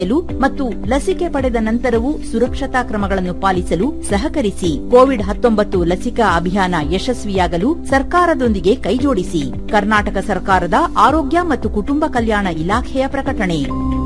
ಮತ್ತು ಲಸಿಕೆ ಪಡೆದ ನಂತರವೂ ಸುರಕ್ಷತಾ ಕ್ರಮಗಳನ್ನು ಪಾಲಿಸಲು ಸಹಕರಿಸಿ ಕೋವಿಡ್ ಹತ್ತೊಂಬತ್ತು ಲಸಿಕಾ ಅಭಿಯಾನ ಯಶಸ್ವಿಯಾಗಲು ಸರ್ಕಾರದೊಂದಿಗೆ ಕೈಜೋಡಿಸಿ ಕರ್ನಾಟಕ ಸರ್ಕಾರದ ಆರೋಗ್ಯ ಮತ್ತು ಕುಟುಂಬ ಕಲ್ಯಾಣ ಇಲಾಖೆಯ ಪ್ರಕಟಣೆ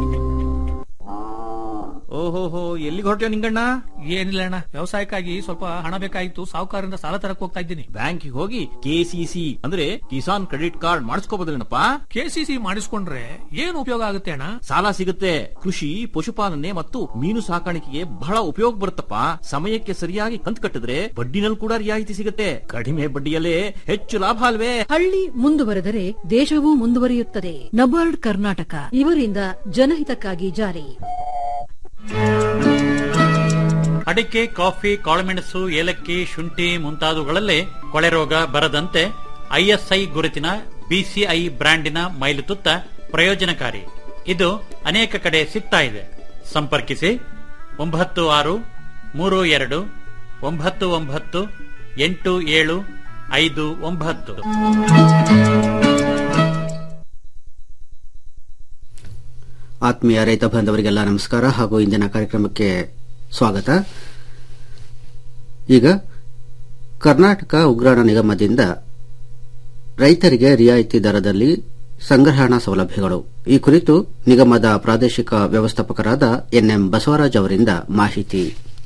ಓಹೋಹೋ ಎಲ್ಲಿಗೆ ಹೊರಟ್ಯೋ ನಿಂಗಣ್ಣ ಏನಿಲ್ಲ ಅಣ್ಣ ವ್ಯವಸಾಯಕ್ಕಾಗಿ ಸ್ವಲ್ಪ ಹಣ ಬೇಕಾಗಿತ್ತು ಸಾಹುಕಾರರಿಂದ ಸಾಲ ತರಕ್ ಹೋಗ್ತಾ ಇದ್ದೀನಿ ಬ್ಯಾಂಕಿಗೆ ಹೋಗಿ ಕೆಸಿಸಿ ಅಂದ್ರೆ ಕಿಸಾನ್ ಕ್ರೆಡಿಟ್ ಕಾರ್ಡ್ ಮಾಡಿಸ್ಕೋಬೋದಿಲ್ಲಪ್ಪ ಕೆಸಿಸಿ ಮಾಡಿಸ್ಕೊಂಡ್ರೆ ಏನ್ ಉಪಯೋಗ ಆಗುತ್ತೆ ಅಣ್ಣ ಸಾಲ ಸಿಗುತ್ತೆ ಕೃಷಿ ಪಶುಪಾಲನೆ ಮತ್ತು ಮೀನು ಸಾಕಾಣಿಕೆಗೆ ಬಹಳ ಉಪಯೋಗ ಬರುತ್ತಪ್ಪ ಸಮಯಕ್ಕೆ ಸರಿಯಾಗಿ ಕಂತು ಕಟ್ಟಿದ್ರೆ ಬಡ್ಡಿನಲ್ಲಿ ಕೂಡ ರಿಯಾಯಿತಿ ಸಿಗುತ್ತೆ ಕಡಿಮೆ ಬಡ್ಡಿಯಲ್ಲೇ ಹೆಚ್ಚು ಲಾಭ ಅಲ್ವೇ ಹಳ್ಳಿ ಮುಂದುವರೆದರೆ ದೇಶವೂ ಮುಂದುವರಿಯುತ್ತದೆ ನಬಾರ್ಡ್ ಕರ್ನಾಟಕ ಇವರಿಂದ ಜನಹಿತಕ್ಕಾಗಿ ಜಾರಿ ಅಡಿಕೆ ಕಾಫಿ ಕಾಳುಮೆಣಸು ಏಲಕ್ಕಿ ಶುಂಠಿ ಮುಂತಾದವುಗಳಲ್ಲೇ ಕೊಳೆ ರೋಗ ಬರದಂತೆ ಐಎಸ್ಐ ಗುರುತಿನ ಬಿಸಿಐ ಬ್ರ್ಯಾಂಡಿನ ಮೈಲುತುತ್ತ ಪ್ರಯೋಜನಕಾರಿ ಇದು ಅನೇಕ ಕಡೆ ಸಿಗ್ತಾ ಇದೆ ಸಂಪರ್ಕಿಸಿ ಒಂಬತ್ತು ಆರು ಮೂರು ಎರಡು ಒಂಬತ್ತು ಒಂಬತ್ತು ಎಂಟು ಏಳು ಐದು ಒಂಬತ್ತು ಆತ್ಮೀಯ ರೈತ ಬಾಂಧವರಿಗೆಲ್ಲ ನಮಸ್ಕಾರ ಹಾಗೂ ಇಂದಿನ ಕಾರ್ಯಕ್ರಮಕ್ಕೆ ಸ್ವಾಗತ ಈಗ ಕರ್ನಾಟಕ ಉಗ್ರಾಣ ನಿಗಮದಿಂದ ರೈತರಿಗೆ ರಿಯಾಯಿತಿ ದರದಲ್ಲಿ ಸಂಗ್ರಹಣಾ ಸೌಲಭ್ಯಗಳು ಈ ಕುರಿತು ನಿಗಮದ ಪ್ರಾದೇಶಿಕ ವ್ಯವಸ್ಥಾಪಕರಾದ ಎನ್ಎಂ ಬಸವರಾಜ್ ಅವರಿಂದ ಮಾಹಿತಿ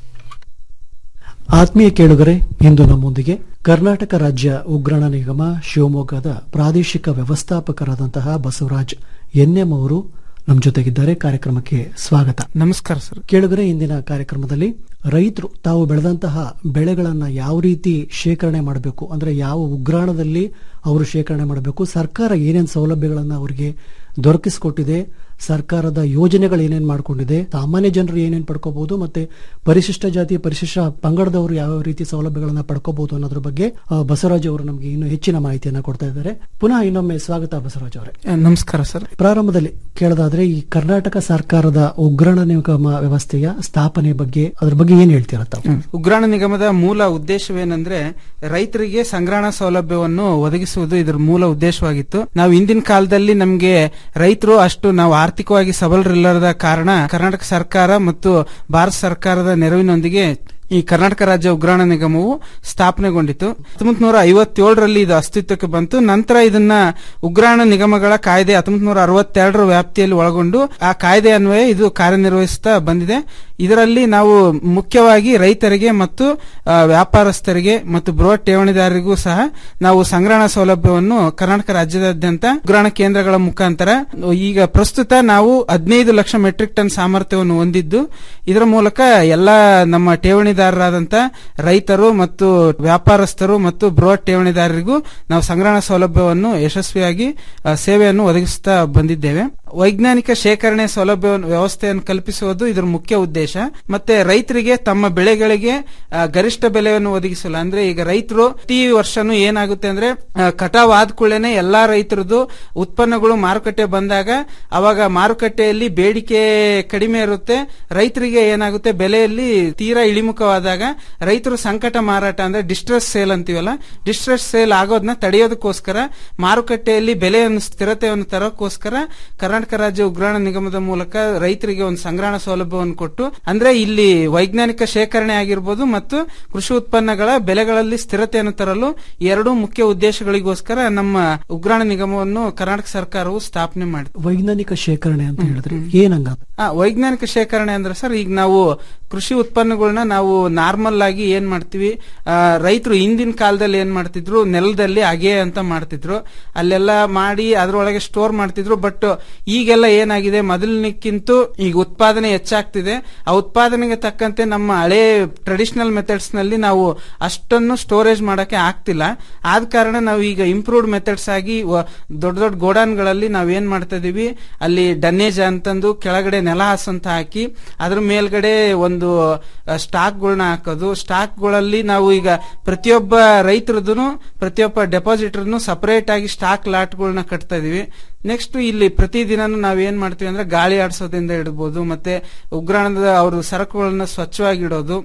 ಆತ್ಮೀಯ ಕೇಳುಗರೆ ಇಂದು ನಮ್ಮೊಂದಿಗೆ ಕರ್ನಾಟಕ ರಾಜ್ಯ ಉಗ್ರಾಣ ನಿಗಮ ಶಿವಮೊಗ್ಗದ ಪ್ರಾದೇಶಿಕ ವ್ಯವಸ್ಥಾಪಕರಾದಂತಹ ಬಸವರಾಜ್ ಎನ್ಎಂ ಅವರು ನಮ್ಮ ಜೊತೆಗಿದ್ದಾರೆ ಕಾರ್ಯಕ್ರಮಕ್ಕೆ ಸ್ವಾಗತ ನಮಸ್ಕಾರ ಸರ್ ಕೇಳುಗರೆ ಇಂದಿನ ಕಾರ್ಯಕ್ರಮದಲ್ಲಿ ರೈತರು ತಾವು ಬೆಳೆದಂತಹ ಬೆಳೆಗಳನ್ನ ಯಾವ ರೀತಿ ಶೇಖರಣೆ ಮಾಡಬೇಕು ಅಂದ್ರೆ ಯಾವ ಉಗ್ರಾಣದಲ್ಲಿ ಅವರು ಶೇಖರಣೆ ಮಾಡಬೇಕು ಸರ್ಕಾರ ಏನೇನು ಸೌಲಭ್ಯಗಳನ್ನ ಅವರಿಗೆ ದೊರಕಿಸಿಕೊಟ್ಟಿದೆ ಸರ್ಕಾರದ ಯೋಜನೆಗಳು ಏನೇನ್ ಮಾಡ್ಕೊಂಡಿದೆ ಸಾಮಾನ್ಯ ಜನರು ಏನೇನ್ ಪಡ್ಕೋಬಹುದು ಮತ್ತೆ ಪರಿಶಿಷ್ಟ ಜಾತಿ ಪರಿಶಿಷ್ಟ ಪಂಗಡದವರು ಯಾವ ರೀತಿ ಸೌಲಭ್ಯಗಳನ್ನ ಪಡ್ಕೋಬಹುದು ಅನ್ನೋದ್ರ ಬಗ್ಗೆ ಆ, ಬಸವರಾಜ್ ಅವರು ನಮಗೆ ಇನ್ನು ಹೆಚ್ಚಿನ ಮಾಹಿತಿಯನ್ನ ಕೊಡ್ತಾ ಇದ್ದಾರೆ ಪುನಃ ಇನ್ನೊಮ್ಮೆ ಸ್ವಾಗತ ಬಸವರಾಜ್ ಅವರೇ ಆ, ನಮಸ್ಕಾರ ಸರ್ ಪ್ರಾರಂಭದಲ್ಲಿ ಕೇಳೋದಾದ್ರೆ ಈ ಕರ್ನಾಟಕ ಸರ್ಕಾರದ ಉಗ್ರಾಣ ನಿಗಮ ವ್ಯವಸ್ಥೆಯ ಸ್ಥಾಪನೆ ಬಗ್ಗೆ ಅದ್ರ ಬಗ್ಗೆ ಏನ್ ಹೇಳ್ತೀರಾ ತಾವು ಹ್ಮ್. ಉಗ್ರಾಣ ನಿಗಮದ ಮೂಲ ಉದ್ದೇಶವೇನೆಂದ್ರೆ ರೈತರಿಗೆ ಸಂಗ್ರಹಣಾ ಸೌಲಭ್ಯವನ್ನು ಒದಗಿಸುವುದು ಇದರ ಮೂಲ ಉದ್ದೇಶವಾಗಿತ್ತು ನಾವು ಇಂದಿನ ಕಾಲದಲ್ಲಿ ನಮಗೆ ರೈತರು ಅಷ್ಟು ನಾವು ಆರ್ಥಿಕವಾಗಿ ಸಬಲರಿಲ್ಲದ ಕಾರಣ ಕರ್ನಾಟಕ ಸರ್ಕಾರ ಮತ್ತು ಭಾರತ ಸರ್ಕಾರದ ನೆರವಿನೊಂದಿಗೆ ಈ ಕರ್ನಾಟಕ ರಾಜ್ಯ ಉಗ್ರಾಣ ನಿಗಮವು ಸ್ಥಾಪನೆಗೊಂಡಿತು ಹತ್ತೊಂಬತ್ತು ನೂರ ಐವತ್ತೇಳರಲ್ಲಿ ಇದು ಅಸ್ತಿತ್ವಕ್ಕೆ ಬಂತು ನಂತರ ಇದನ್ನ ಉಗ್ರಾಣ ನಿಗಮಗಳ ಕಾಯ್ದೆ ಹತ್ತೊಂಬತ್ತು ನೂರ ಅರವತ್ತೆರಡರ ವ್ಯಾಪ್ತಿಯಲ್ಲಿ ಒಳಗೊಂಡು ಆ ಕಾಯ್ದೆ ಅನ್ವಯ ಇದು ಕಾರ್ಯನಿರ್ವಹಿಸುತ್ತಾ ಬಂದಿದೆ ಇದರಲ್ಲಿ ನಾವು ಮುಖ್ಯವಾಗಿ ರೈತರಿಗೆ ಮತ್ತು ಆ, ವ್ಯಾಪಾರಸ್ಥರಿಗೆ ಮತ್ತು ಬೃಹತ್ ಠೇವಣಿದಾರರಿಗೂ ಸಹ ನಾವು ಸಂಗ್ರಹಣಾ ಸೌಲಭ್ಯವನ್ನು ಕರ್ನಾಟಕ ರಾಜ್ಯದಾದ್ಯಂತ ಉಗ್ರಾಣ ಕೇಂದ್ರಗಳ ಮುಖಾಂತರ ಈಗ ಪ್ರಸ್ತುತ ನಾವು ಹದಿನೈದು ಲಕ್ಷ ಮೆಟ್ರಿಕ್ ಟನ್ ಸಾಮರ್ಥ್ಯವನ್ನು ಹೊಂದಿದ್ದು ಇದರ ಮೂಲಕ ಎಲ್ಲ ನಮ್ಮ ಠೇವಣಿದಾರರಾದಂತ ರೈತರು ಮತ್ತು ವ್ಯಾಪಾರಸ್ಥರು ಮತ್ತು ಬೃಹತ್ ಠೇವಣಿದಾರರಿಗೂ ನಾವು ಸಂಗ್ರಹಣಾ ಸೌಲಭ್ಯವನ್ನು ಯಶಸ್ವಿಯಾಗಿ ಆ, ಸೇವೆಯನ್ನು ಒದಗಿಸುತ್ತಾ ಬಂದಿದ್ದೇವೆ ವೈಜ್ಞಾನಿಕ ಶೇಖರಣೆ ಸೌಲಭ್ಯ ವ್ಯವಸ್ಥೆಯನ್ನು ಕಲ್ಪಿಸುವುದು ಇದರ ಮುಖ್ಯ ಉದ್ದೇಶ ಮತ್ತೆ ರೈತರಿಗೆ ತಮ್ಮ ಬೆಳೆಗಳಿಗೆ ಆ, ಗರಿಷ್ಠ ಬೆಲೆಯನ್ನು ಒದಗಿಸಲು ಅಂದ್ರೆ ಈಗ ರೈತರು ಪ್ರತಿ ವರ್ಷನೂ ಏನಾಗುತ್ತೆ ಅಂದ್ರೆ ಆ, ಕಟಾವ್ ಆದ ಕೂಡಲೇ ಎಲ್ಲಾ ರೈತರದ್ದು ಉತ್ಪನ್ನಗಳು ಮಾರುಕಟ್ಟೆ ಬಂದಾಗ ಅವಾಗ ಮಾರುಕಟ್ಟೆಯಲ್ಲಿ ಬೇಡಿಕೆ ಕಡಿಮೆ ಇರುತ್ತೆ ರೈತರಿಗೆ ಏನಾಗುತ್ತೆ ಬೆಲೆಯಲ್ಲಿ ತೀರಾ ಇಳಿಮುಖವಾದಾಗ ರೈತರು ಸಂಕಟ ಮಾರಾಟ ಅಂದ್ರೆ ಡಿಸ್ಟ್ರೆಸ್ ಸೇಲ್ ಅಂತೀವಲ್ಲ ಡಿಸ್ಟ್ರೆಸ್ ಸೇಲ್ ಆಗೋದನ್ನ ತಡೆಯೋದಕ್ಕೋಸ್ಕರ ಮಾರುಕಟ್ಟೆಯಲ್ಲಿ ಬೆಲೆಯನ್ನು ಸ್ಥಿರತೆಯನ್ನು ತರೋಕ್ಕೋಸ್ಕರ ಕರ್ನಾಟಕ ರಾಜ್ಯ ಉಗ್ರಾಣ ನಿಗಮದ ಮೂಲಕ ರೈತರಿಗೆ ಒಂದು ಸಂಗ್ರಹಣಾ ಸೌಲಭ್ಯವನ್ನು ಕೊಟ್ಟು ಅಂದ್ರೆ ಇಲ್ಲಿ ವೈಜ್ಞಾನಿಕ ಶೇಖರಣೆ ಆಗಿರ್ಬೋದು ಮತ್ತು ಕೃಷಿ ಉತ್ಪನ್ನಗಳ ಬೆಲೆಗಳಲ್ಲಿ ಸ್ಥಿರತೆಯನ್ನು ತರಲು ಎರಡೂ ಮುಖ್ಯ ಉದ್ದೇಶಗಳಿಗೋಸ್ಕರ ನಮ್ಮ ಉಗ್ರಾಣ ನಿಗಮವನ್ನು ಕರ್ನಾಟಕ ಸರ್ಕಾರವು ಸ್ಥಾಪನೆ ಮಾಡಿದೆ ವೈಜ್ಞಾನಿಕ ಶೇಖರಣೆ ಅಂತ ಹೇಳಿದ್ರೆ ಏನಂಗ ಆ, ವೈಜ್ಞಾನಿಕ ಶೇಖರಣೆ ಅಂದ್ರೆ ಸರ್ ಈಗ ನಾವು ಕೃಷಿ ಉತ್ಪನ್ನಗಳನ್ನ ನಾವು ನಾರ್ಮಲ್ ಆಗಿ ಏನ್ ಮಾಡ್ತೀವಿ ಆ, ರೈತರು ಹಿಂದಿನ ಕಾಲದಲ್ಲಿ ಏನ್ ಮಾಡ್ತಿದ್ರು ನೆಲದಲ್ಲಿ ಅಗೆ ಅಂತ ಮಾಡ್ತಿದ್ರು ಅಲ್ಲೆಲ್ಲ ಮಾಡಿ ಅದ್ರೊಳಗೆ ಸ್ಟೋರ್ ಮಾಡ್ತಿದ್ರು ಬಟ್ ಈಗೆಲ್ಲ ಏನಾಗಿದೆ ಮೊದಲಿನಕ್ಕಿಂತ ಈಗ ಉತ್ಪಾದನೆ ಹೆಚ್ಚಾಗ್ತಿದೆ ಆ ಉತ್ಪಾದನೆಗೆ ತಕ್ಕಂತೆ ನಮ್ಮ ಹಳೆ ಟ್ರೆಡಿಷನಲ್ ಮೆಥಡ್ಸ್ ನಲ್ಲಿ ನಾವು ಅಷ್ಟನ್ನು ಸ್ಟೋರೇಜ್ ಮಾಡಕ್ಕೆ ಆಗ್ತಿಲ್ಲ ಆದ ಕಾರಣ ನಾವು ಈಗ ಇಂಪ್ರೂವ್ಡ್ ಮೆಥಡ್ಸ್ ಆಗಿ ವ- ದೊಡ್ಡ ದೊಡ್ಡ ಗೋಡಾನ್ಗಳಲ್ಲಿ ನಾವ್ ಏನ್ ಮಾಡ್ತಾ ಇದೀವಿ ಅಲ್ಲಿ ಡನ್ನೇಜ್ ಅಂತಂದು ಕೆಳಗಡೆ ನೆಲ ಹಾಸ್ ಅಂತ ಹಾಕಿ ಅದ್ರ ಮೇಲ್ಗಡೆ ಒಂದು ಸ್ಟಾಕ್ಗಳನ್ನ ಹಾಕೋದು ಸ್ಟಾಕ್ಗಳಲ್ಲಿ ನಾವು ಈಗ ಪ್ರತಿಯೊಬ್ಬ ರೈತರದ್ದು ಪ್ರತಿಯೊಬ್ಬ ಡೆಪಾಸಿಟರ್ನು ಸಪರೇಟ್ ಆಗಿ ಸ್ಟಾಕ್ ಲಾಟ್ಗಳನ್ನ ಕಟ್ತಾ ಇದೀವಿ ನೆಕ್ಸ್ಟ್ ಇಲ್ಲಿ ಪ್ರತಿದಿನನೂ ನಾವ್ ಏನ್ ಮಾಡ್ತೀವಿ ಅಂದ್ರೆ ಗಾಳಿ ಆಡಿಸೋದ್ರಿಂದ ಇಡಬಹುದು ಮತ್ತೆ ಉಗ್ರಾಣದ ಅವರು ಸರಕುಗಳನ್ನ ಸ್ವಚ್ಛವಾಗಿ ಇಡೋದು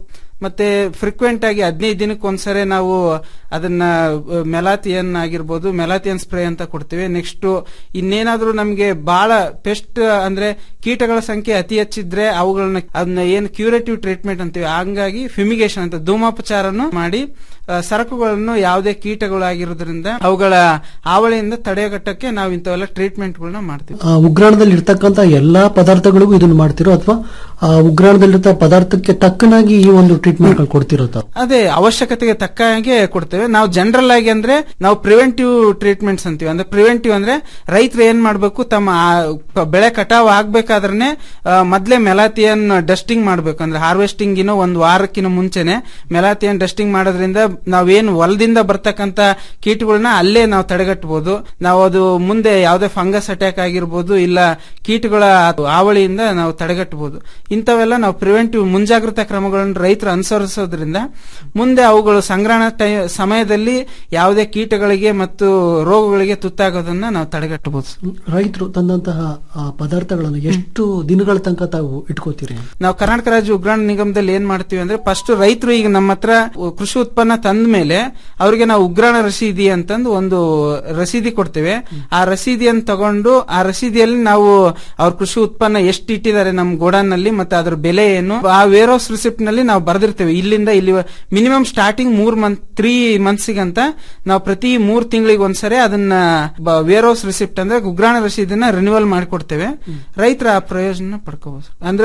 ಮತ್ತೆ ಫ್ರಿಕ್ವೆಂಟ್ ಆಗಿ ಹದಿನೈದು ದಿನಕ್ಕೆ ಒಂದ್ಸರಿ ನಾವು ಅದನ್ನ ಮೆಲಾಥಿಯನ್ ಆಗಿರ್ಬೋದು ಮೆಲಾಥಿಯನ್ ಸ್ಪ್ರೇ ಅಂತ ಕೊಡ್ತೀವಿ ನೆಕ್ಸ್ಟ್ ಇನ್ನೇನಾದ್ರೂ ನಮ್ಗೆ ಬಹಳ ಪೆಸ್ಟ್ ಅಂದ್ರೆ ಕೀಟಗಳ ಸಂಖ್ಯೆ ಅತಿ ಹೆಚ್ಚಿದ್ರೆ ಅವುಗಳನ್ನ ಅದನ್ನ ಏನು ಕ್ಯೂರೇಟಿವ್ ಟ್ರೀಟ್ಮೆಂಟ್ ಅಂತೀವಿ ಹಂಗಾಗಿ ಫ್ಯುಮಿಗೇಷನ್ ಅಂತ ಧೂಮೋಪಚಾರನು ಮಾಡಿ ಆ, ಸರಕುಗಳನ್ನು ಯಾವುದೇ ಕೀಟಗಳಾಗಿರೋದ್ರಿಂದ ಅವುಗಳ ಹಾವಳಿಯಿಂದ ತಡೆಗಟ್ಟಕ್ಕೆ ನಾವು ಇಂಥವೆಲ್ಲ ಟ್ರೀಟ್ಮೆಂಟ್ಗಳನ್ನ ಮಾಡ್ತೀವಿ ಆ, ಉಗ್ರಾಣದಲ್ಲಿ ಇರ್ತಕ್ಕಂತ ಎಲ್ಲಾ ಪದಾರ್ಥಗಳಿಗೂ ಇದನ್ನು ಮಾಡ್ತಿರೋ ಅಥವಾ ಉಗ್ರಾಣದಲ್ಲಿರ್ತ ಪದಾರ್ಥಕ್ಕೆ ತಕ್ಕನಾಗಿ ಈ ಒಂದು ಟ್ರೀಟ್ಮೆಂಟ್ ಕೊಡ್ತಿರೋ ತಾವು ಅದೇ ಅವಶ್ಯಕತೆಗೆ ತಕ್ಕ ಹಾಗೆ ಕೊಡ್ತೇವೆ ನಾವು ಜನರಲ್ ಆಗಿ ಅಂದ್ರೆ ನಾವು ಪ್ರಿವೆಂಟಿವ್ ಟ್ರೀಟ್ಮೆಂಟ್ಸ್ ಅಂತೀವಿ ಅಂದ್ರೆ ಪ್ರಿವೆಂಟಿವ್ ಅಂದ್ರೆ ರೈತರು ಏನ್ ಮಾಡ್ಬೇಕು ತಮ್ಮ ಆ ಕ- ಬೆಳೆ ಕಟಾವ್ ಆಗ್ಬೇಕಾದ್ರೆ ಮೊದ್ಲೇ ಮೆಲಾತಿಯನ್ ಡಸ್ಟಿಂಗ್ ಮಾಡ್ಬೇಕು ಅಂದ್ರೆ ಹಾರ್ವೆಸ್ಟಿಂಗ್ ಇನ್ನು ಒಂದು ವಾರಕ್ಕಿಂತ ಮುಂಚೆನೆ ಮೆಲಾತಿಯನ್ ಡಸ್ಟಿಂಗ್ ಮಾಡೋದ್ರಿಂದ ನಾವೇನು ಹೊಲದಿಂದ ಬರ್ತಕ್ಕಂತ ಕೀಟಗಳನ್ನ ಅಲ್ಲೇ ನಾವು ತಡೆಗಟ್ಟಬಹುದು ನಾವು ಅದು ಮುಂದೆ ಯಾವುದೇ ಫಂಗಸ್ ಅಟ್ಯಾಕ್ ಆಗಿರ್ಬೋದು ಇಲ್ಲ ಕೀಟಗಳ ಹಾವಳಿಯಿಂದ ನಾವು ತಡೆಗಟ್ಟಬಹುದು ಇಂಥವೆಲ್ಲ ನಾವು ಪ್ರಿವೆಂಟಿವ್ ಮುಂಜಾಗ್ರತಾ ಕ್ರಮಗಳನ್ನು ರೈತರು ಅನುಸರಿಸೋದ್ರಿಂದ ಮುಂದೆ ಅವುಗಳು ಸಂಗ್ರಹಣ ಟೈ ಸಮಯದಲ್ಲಿ ಯಾವುದೇ ಕೀಟಗಳಿಗೆ ಮತ್ತು ರೋಗಗಳಿಗೆ ತುತ್ತಾಗೋದನ್ನ ನಾವು ತಡೆಗಟ್ಟಬಹುದು ರೈತರು ತಂದಂತಹ ಆ, ಪದಾರ್ಥಗಳನ್ನು ಎಷ್ಟು ದಿನಗಳ ತನಕ ತಾವು ಇಟ್ಕೋತೀರಿ ನಾವು ಕರ್ನಾಟಕ ರಾಜ್ಯ ಉಗ್ರಾಣ ನಿಗಮದಲ್ಲಿ ಏನ್ ಮಾಡ್ತೀವಿ ಅಂದ್ರೆ ಫಸ್ಟ್ ರೈತರು ಈಗ ನಮ್ಮ ಹತ್ರ ಕೃಷಿ ಉತ್ಪನ್ನ ತಂದ ಮೇಲೆ ಅವ್ರಿಗೆ ನಾವು ಉಗ್ರಾಣ ರಸೀದಿ ಅಂತಂದು ಒಂದು ರಸೀದಿ ಕೊಡ್ತೇವೆ ಆ ರಸೀದಿಯನ್ನು ತಗೊಂಡು ಆ ರಸೀದಿಯಲ್ಲಿ ನಾವು ಅವ್ರ ಕೃಷಿ ಉತ್ಪನ್ನ ಎಷ್ಟು ಇಟ್ಟಿದ್ದಾರೆ ನಮ್ಮ ಗೋಡನ್ ನಲ್ಲಿ ಮತ್ತೆ ಅದ್ರ ಬೆಲೆ ಏನು ಆ ವೇರ್ ಹೌಸ್ ರಿಸಿಪ್ಟ್ ನಲ್ಲಿ ನಾವು ಬರ್ದಿರ್ತೇವೆ ಇಲ್ಲಿಂದ ಇಲ್ಲಿ ಮಿನಿಮಮ್ ಸ್ಟಾರ್ಟಿಂಗ್ ಮೂರ್ ಮಂತ್ ತ್ರೀ ಮಂತ್ಸ್ಗಂತ ನಾವು ಪ್ರತಿ ಮೂರ್ ತಿಂಗಳಿಗೆ ಒಂದ್ಸರಿ ಅದನ್ನ ವೇರ್ ಹೌಸ್ ರಿಸಿಪ್ಟ್ ಅಂದ್ರೆ ಉಗ್ರಾಣ ರಸೀದಿನ ರಿನ್ಯೂವಲ್ ಮಾಡಿಕೊಡ್ತೇವೆ ರೈತರ ಆ ಪ್ರಯೋಜನ ಪಡ್ಕೋಬಹುದು ಅಂದ್ರೆ